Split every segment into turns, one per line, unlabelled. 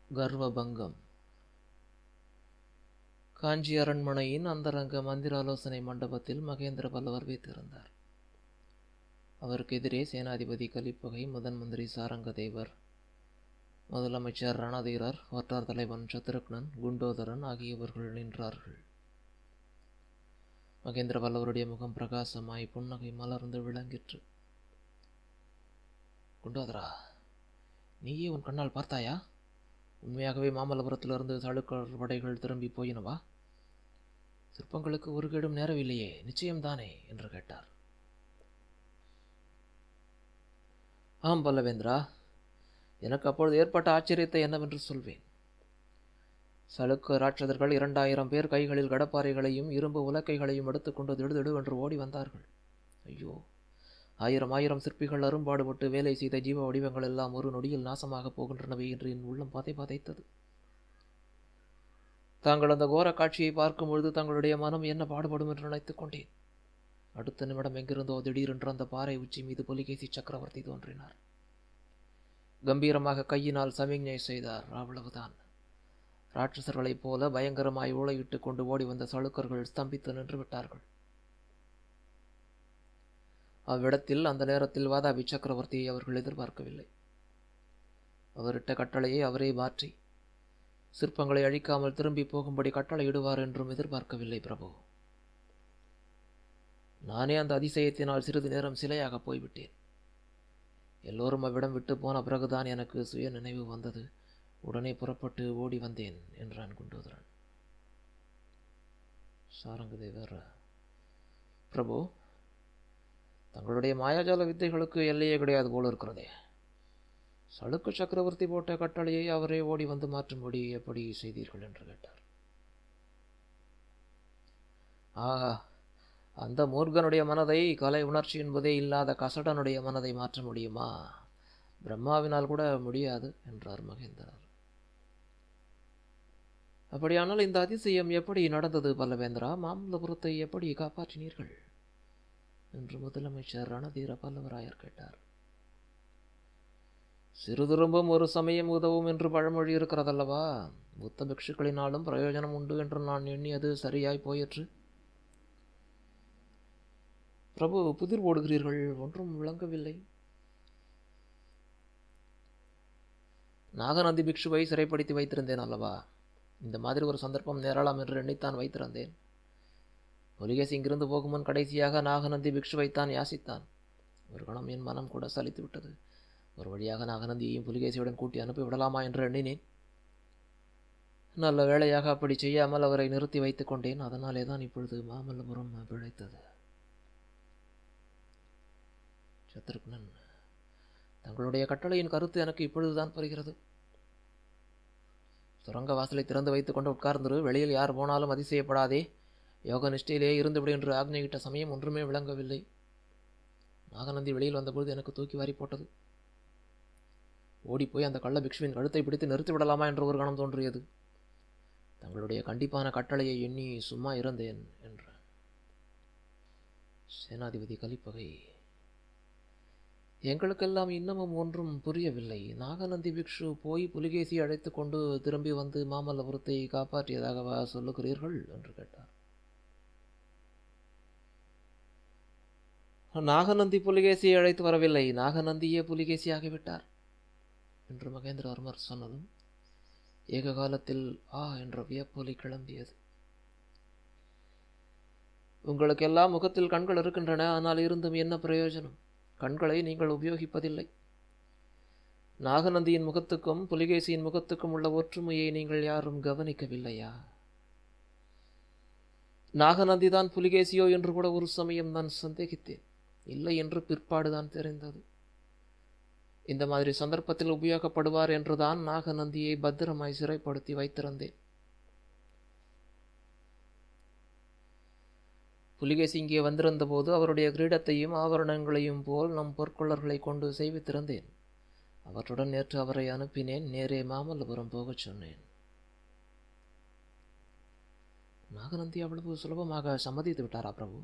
கர்வபங்கம் காஞ்சி அரண்மனையின் அந்தரங்க மந்திராலோசனை மண்டபத்தில் மகேந்திர பல்லவர் வீத்திருந்தார் அவருக்கு எதிரே சேனாதிபதி கலிப்பகை முதன் மந்திரி சாரங்கதேவர் முதலமைச்சர் ரணதீரர் வட்டார் தலைவன் சத்ருக்னன் குண்டோதரன் ஆகியவர்கள் நின்றார்கள் மகேந்திர பல்லவருடைய முகம் பிரகாசமாய் புன்னகை மலர்ந்து விளங்கிற்று குண்டோதரா நீயே உன் கண்ணால் பார்த்தாயா உண்மையாகவே மாமல்லபுரத்திலிருந்து சாளுக்கர் படைகள் திரும்பி போயினவா சிற்பங்களுக்கு ஒரு கேடும் நேரவில்லையே நிச்சயம்தானே என்று கேட்டார் ஆம் பல்லவேந்திரா எனக்கு அப்பொழுது ஏற்பட்ட ஆச்சரியத்தை என்னவென்று சொல்வேன் சளுக்க ராட்சதர்கள் இரண்டாயிரம் பேர் கைகளில் கடப்பாறைகளையும் இரும்பு உலக்கைகளையும் எடுத்துக்கொண்டு திடுதிடுவென்று ஓடி வந்தார்கள் ஐயோ ஆயிரம் ஆயிரம் சிற்பிகள் அரும்பாடுபட்டு வேலை செய்த ஜீவ வடிவங்கள் எல்லாம் ஒரு நொடியில் நாசமாக போகின்றனவே என்று என் உள்ளம் பதை பதைத்தது தாங்கள் அந்த கோர காட்சியை பார்க்கும் பொழுது தங்களுடைய மனம் என்ன பாடுபடும் என்று நினைத்துக் கொண்டேன் அடுத்த நிமிடம் எங்கிருந்தோ திடீரென்று அந்த பாறை உச்சி மீது புலிகேசி சக்கரவர்த்தி தோன்றினார் கம்பீரமாக கையினால் சமிக்ஞை செய்தார் அவ்வளவுதான் ராட்சசர்களைப் போல பயங்கரமாய் ஊழையிட்டு கொண்டு ஓடி வந்த சளுக்கர்கள் ஸ்தம்பித்து நின்று விட்டார்கள் அவ்விடத்தில் அந்த நேரத்தில் வாதாபி சக்கரவர்த்தியை அவர்கள் எதிர்பார்க்கவில்லை அவரிட்ட கட்டளையை அவரே மாற்றி சிற்பங்களை அழிக்காமல் திரும்பி போகும்படி கட்டளையிடுவார் என்றும் எதிர்பார்க்கவில்லை பிரபு நானே அந்த அதிசயத்தினால் சிறிது நேரம் சிலையாக போய்விட்டேன் எல்லோரும் அவ்விடம் விட்டு போன பிறகுதான் எனக்கு சுய நினைவு வந்தது உடனே புறப்பட்டு ஓடி வந்தேன் என்றான் குண்டோதரன் சாரங்கதேவர் பிரபு தங்களுடைய மாயாஜால வித்தைகளுக்கு எல்லையே கிடையாது போல இருக்கிறதே சளுக்கு சக்கரவர்த்தி போட்ட கட்டளையை அவரே ஓடி வந்து மாற்றும்படி எப்படி செய்தீர்கள் என்று கேட்டார் ஆஹா அந்த மூர்கனுடைய மனதை கலை உணர்ச்சி என்பதே இல்லாத கசடனுடைய மனதை மாற்ற முடியுமா பிரம்மாவினால் கூட முடியாது என்றார் மகேந்திரர் அப்படியானால் இந்த அதிசயம் எப்படி நடந்தது பல்லவேந்திரா மாமல்லபுரத்தை எப்படி காப்பாற்றினீர்கள் என்று முதலமைச்சர் ரணதீர பல்லவராயர் கேட்டார் சிறுதுரும்பும் ஒரு சமயம் உதவும் என்று பழமொழி இருக்கிறதல்லவா புத்த பிக்ஷுக்களினாலும் பிரயோஜனம் உண்டு என்று நான் எண்ணியது சரியாய் போயிற்று பிரபு புதிர் ஓடுகிறீர்கள் ஒன்றும் விளங்கவில்லை நாகநந்தி பிக்ஷுவை சிறைப்படுத்தி வைத்திருந்தேன் அல்லவா இந்த மாதிரி ஒரு சந்தர்ப்பம் நேரலாம் என்று எண்ணித்தான் வைத்திருந்தேன் ஒலிகேசி இங்கிருந்து போகும் முன் கடைசியாக நாகநந்தி பிக்ஷுவைத்தான் யாசித்தான் ஒரு கணம் என் மனம் கூட சலித்து விட்டது ஒரு வழியாக நாகநந்தியையும் புலிகேசியுடன் கூட்டி அனுப்பி விடலாமா என்று எண்ணினேன் நல்ல வேளையாக அப்படி செய்யாமல் அவரை நிறுத்தி வைத்துக் கொண்டேன் அதனாலே தான் இப்பொழுது மாமல்லபுரம் பிழைத்தது சத்ருக்னன் தங்களுடைய கட்டளையின் கருத்து எனக்கு இப்பொழுதுதான் புரிகிறது சுரங்க வாசலை திறந்து வைத்துக் கொண்டு உட்கார்ந்து வெளியில் யார் போனாலும் அதிசயப்படாதே யோக நிஷ்டையிலே இருந்துவிடு என்று ஆக்ஞையிட்ட சமயம் ஒன்றுமே விளங்கவில்லை நாகநந்தி வெளியில் வந்தபொழுது எனக்கு தூக்கி வாரி போட்டது ஓடிப்போய் அந்த கள்ள பிக்ஷுவின் கழுத்தை பிடித்து நிறுத்தி விடலாமா என்று ஒரு கணம் தோன்றியது தங்களுடைய கண்டிப்பான கட்டளையை எண்ணி சும்மா இருந்தேன் என்றான் சேனாதிபதி கலிப்பகை எங்களுக்கெல்லாம் இன்னமும் ஒன்றும் புரியவில்லை நாகநந்தி பிக்ஷு போய் புலிகேசி அழைத்து கொண்டு திரும்பி வந்து மாமல்லபுரத்தை காப்பாற்றியதாகவா சொல்லுகிறீர்கள் என்று கேட்டார் நாகநந்தி புலிகேசியை அழைத்து வரவில்லை நாகநந்தியே புலிகேசி ஆகிவிட்டார் என்று மகேந்திரவர்மர் சொன்னதும் ஏக காலத்தில் ஆ என்ற வியப்பொலி கிளம்பியது உங்களுக்கெல்லாம் முகத்தில் கண்கள் இருக்கின்றன ஆனால் இருந்தும் என்ன பிரயோஜனம் கண்களை நீங்கள் உபயோகிப்பதில்லை நாகநந்தியின் முகத்துக்கும் புலிகேசியின் முகத்துக்கும் உள்ள ஒற்றுமையை நீங்கள் யாரும் கவனிக்கவில்லையா நாகநந்தி தான் புலிகேசியோ என்று கூட ஒரு சமயம் நான் சந்தேகித்தேன் இல்லை என்று பிற்பாடுதான் தெரிந்தது இந்த மாதிரி சந்தர்ப்பத்தில் உபயோகப்படுவார் என்றுதான் நாகநந்தியை பத்திரமாய் சிறைப்படுத்தி வைத்திருந்தேன் புலிகேசி இங்கே வந்திருந்த போது அவருடைய கிரீடத்தையும் ஆபரணங்களையும் போல் நம் பொற்கொள்ளர்களை கொண்டு செய்வித்திருந்தேன் அவற்றுடன் நேற்று அவரை அனுப்பினேன் நேரே மாமல்லபுரம் போகச் சொன்னேன் நாகநந்தி அவ்வளவு சுலபமாக சம்மதித்து விட்டாரா பிரபு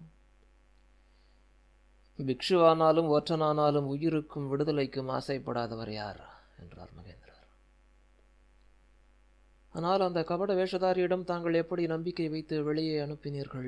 பிக்ஷுவானாலும் ஒற்றனானாலும் உயிருக்கும் விடுதலைக்கும் ஆசைப்படாதவர் யார் என்றார் மகேந்திரர் ஆனால் அந்த கபட வேஷதாரியிடம் தாங்கள் எப்படி நம்பிக்கை வைத்து வெளியே அனுப்பினீர்கள்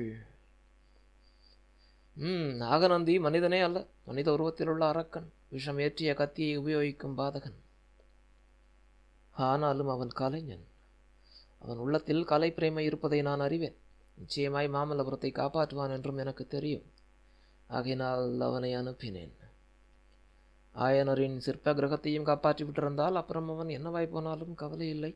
ம் நாகநந்தி மனிதனே அல்ல மனித உருவத்தில் உள்ள அரக்கன் விஷம் ஏற்றிய கத்தியை உபயோகிக்கும் பாதகன் ஆனாலும் அவன் கலைஞன் அவன் உள்ளத்தில் கலை பிரேமை இருப்பதை நான் அறிவேன் நிச்சயமாய் மாமல்லபுரத்தை காப்பாற்றுவான் என்றும் எனக்கு தெரியும் ஆகையினால் அவனை அனுப்பினேன் ஆயனரின் சிற்ப கிரகத்தையும் காப்பாற்றி விட்டிருந்தால் அப்புறம் அவன் என்னவாய் போனாலும் கவலை இல்லை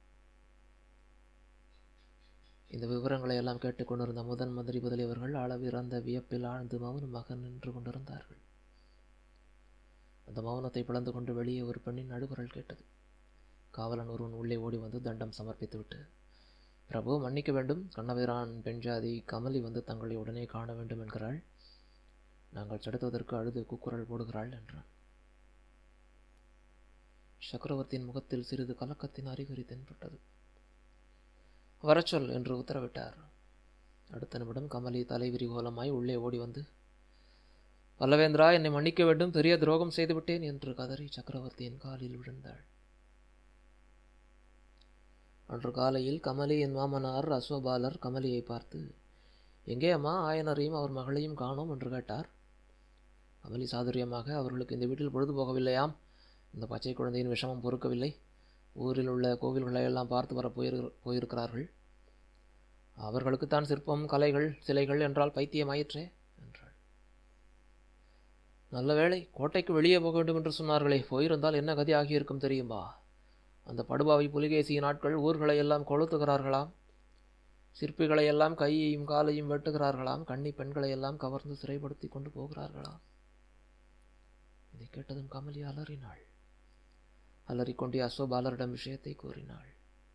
இந்த விவரங்களை எல்லாம் கேட்டுக்கொண்டிருந்த முதன் மந்திரி முதலியவர்கள் அளவிறந்த வியப்பில் ஆழ்ந்து மௌனமாக நின்று கொண்டிருந்தார்கள் அந்த மௌனத்தை பிளந்து கொண்டு வெளியே ஒரு பெண்ணின் நடுகுரல் கேட்டது காவலன் ஒருவன் உள்ளே ஓடி வந்து தண்டம் சமர்ப்பித்துவிட்டு பிரபு மன்னிக்க வேண்டும் கண்ணவீரான் பெண்ஜாதி கமலி வந்து தங்களை உடனே காண வேண்டும் என்கிறாள் நாங்கள் தடுத்துவதற்கு அழுது கூக்குரல் போடுகிறாள் என்றான் சக்கரவர்த்தியின் முகத்தில் சிறிது கலக்கத்தின் அறிகுறி தென்பட்டது வரச்சொல் என்று உத்தரவிட்டார் அடுத்த நிமிடம் கமலி தலைவிரி கோலமாய் உள்ளே ஓடி வந்து பல்லவேந்திரா என்னை மன்னிக்க வேண்டும் பெரிய துரோகம் செய்துவிட்டேன் என்று கதறி சக்கரவர்த்தியின் காலில் விழுந்தாள் அன்று காலையில் கமலி என் மாமனார் அஸ்வபாலர் கமலியை பார்த்து எங்கே அம்மா ஆயனரையும் அவர் மகளையும் காணோம் என்று கேட்டார் கமலி சாதுரியமாக அவர்களுக்கு இந்த வீட்டில் பொழுது போகவில்லையாம் இந்த பச்சை குழந்தையின் விஷமம் பொறுக்கவில்லை ஊரில் உள்ள கோவில்களை எல்லாம் பார்த்து வர போயிரு போயிருக்கிறார்கள் அவர்களுக்குத்தான் சிற்பம் கலைகள் சிலைகள் என்றால் பைத்தியமாயிற்றே என்றாள் நல்ல வேளை கோட்டைக்கு வெளியே போக வேண்டும் என்று சொன்னார்களே போயிருந்தால் என்ன கதி ஆகியிருக்கும் தெரியுமா அந்த படுபாவை புலிகேசியின் ஆட்கள் ஊர்களை எல்லாம் கொளுத்துகிறார்களாம் சிற்பிகளை எல்லாம் கையையும் காலையும் வெட்டுகிறார்களாம் கன்னி பெண்களை எல்லாம் கவர்ந்து சிறைப்படுத்தி கொண்டு போகிறார்களாம் இதை கேட்டதும் கமலி அலறினாள் அலறிக்கொண்டே அசோபாலரிடம் விஷயத்தை கூறினாள்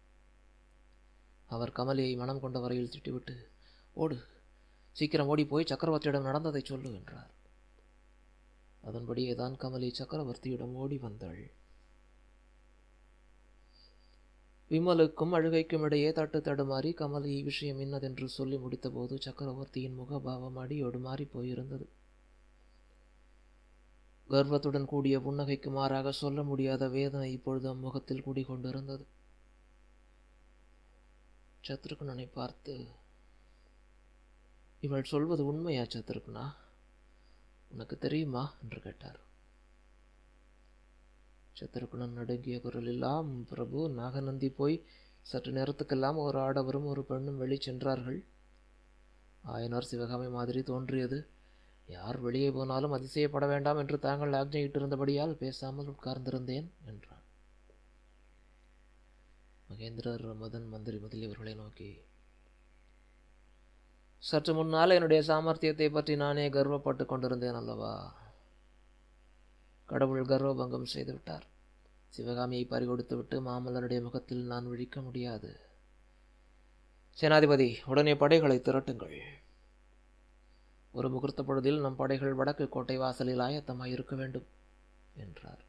அவர் கமலியை மனம் கொண்ட வரையில் திட்டிவிட்டு ஓடு சீக்கிரம் ஓடி போய் சக்கரவர்த்தியிடம் நடந்ததை சொல்லு என்றார் அதன்படியே தான் கமலி சக்கரவர்த்தியிடம் ஓடி வந்தாள் விமலுக்கும் அழுகைக்கும் இடையே தட்டு தடுமாறி கமலி விஷயம் இன்னதென்று சொல்லி முடித்தபோது சக்கரவர்த்தியின் முகபாவம் அடியோடு மாறி போயிருந்தது கர்வத்துடன் கூடிய புன்னகைக்கு மாறாக சொல்ல முடியாத வேதனை இப்பொழுது அம்முகத்தில் கூடிக்கொண்டிருந்தது சத்ருகுணனை பார்த்து இவள் சொல்வது உண்மையா சத்ருகுணா உனக்கு தெரியுமா என்று கேட்டார் சத்ருகுணன் நடுங்கிய குரலில் ஆம் பிரபு நாகநந்தி போய் சற்று நேரத்துக்கெல்லாம் ஒரு ஆடவரும் ஒரு பெண்ணும் வெளி சென்றார்கள் ஆயனார் சிவகாமி மாதிரி தோன்றியது யார் வெளியே போனாலும் அதிசயப்பட வேண்டாம் என்று தாங்கள் ஆக்ஞையிட்டிருந்தபடியால் பேசாமல் உட்கார்ந்திருந்தேன் என்றான் மகேந்திரர் மதன் மந்திரி முதலியவர்களை நோக்கி சற்று முன்னால் என்னுடைய சாமர்த்தியத்தை பற்றி நானே கர்வப்பட்டு கொண்டிருந்தேன் அல்லவா கடவுள் கர்வபங்கம் செய்துவிட்டார் சிவகாமியை பறிகொடுத்து விட்டு மாமல்லருடைய முகத்தில் நான் விழிக்க முடியாது சேனாதிபதி உடனே படைகளை திரட்டுங்கள் ஒரு முகூர்த்த பொழுதில் நம் படைகள் வடக்கு கோட்டை வாசலில் ஆயத்தமாய் இருக்க வேண்டும் என்றார்